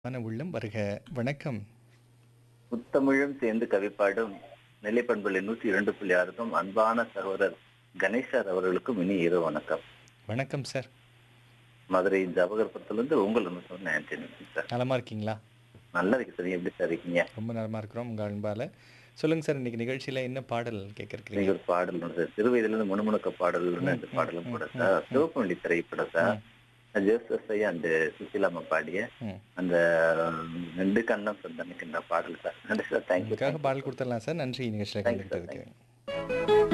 மன உள்ளம் வருக வணக்கம் முத்தமிழும் சேர்ந்து கவிப்பாடும் நெல்லை பண்புள்ள நூற்றி இரண்டு புள்ளி ஆறுக்கும் அன்பான சகோதரர் கணேசர் அவர்களுக்கும் இனி இரவு வணக்கம் வணக்கம் சார் மதுரை ஜவகர்புரத்திலிருந்து உங்கள் சொன்ன ஆண்டனி சார் நலமா இருக்கீங்களா நல்லா இருக்கு சார் எப்படி சார் இருக்கீங்க ரொம்ப நலமா இருக்கிறோம் உங்க அன்பால சொல்லுங்க சார் இன்னைக்கு நிகழ்ச்சியில என்ன பாடல் கேட்க நீங்க இருக்கிறீங்க ஒரு பாடல் ஒன்று சார் சிறு வயதுல இருந்து முணுமுணுக்க பாடல்னு அந்த பாடலும் கூட சார் சிவப்பு வண்டி திரைப்படம் சார் ஜோசப் ஐயா அந்த சுசிலாமா பாடிய ம். அந்த ரெண்டு கண்ணம் சொந்தனுக்கு இந்த பாடல் சார் நன்றி சார் தேங்க்யூ உங்களுக்காக பாடல் கொடுத்துடலாம் சார் நன்றி நிகழ்ச்சியில் Thank you, sir. கலந்துக்கிட்டதுக்கு